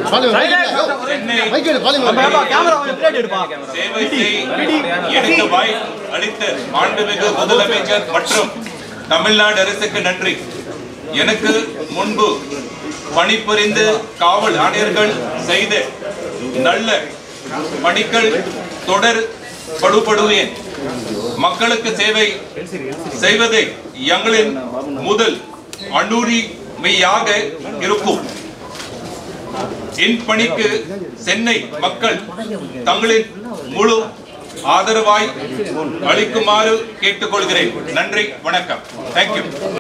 சேவை செய் எனக்கு வாய் அளித்த மாண்புமிகு முதலமைச்சர் மற்றும் தமிழ்நாடு அரசுக்கு நன்றி எனக்கு முன்பு பணிபுரிந்து காவல் ஆணையர்கள் செய்த நல்ல பணிகள் தொடர் படுபடுவேன் மக்களுக்கு சேவை செய்வதே எங்களின் முதல் அனுரிமையாக இருக்கும் என் பணிக்கு சென்னை மக்கள் தங்களின் முழு ஆதரவாய் அளிக்குமாறு கேட்டுக்கொள்கிறேன் நன்றி வணக்கம் தேங்க்யூ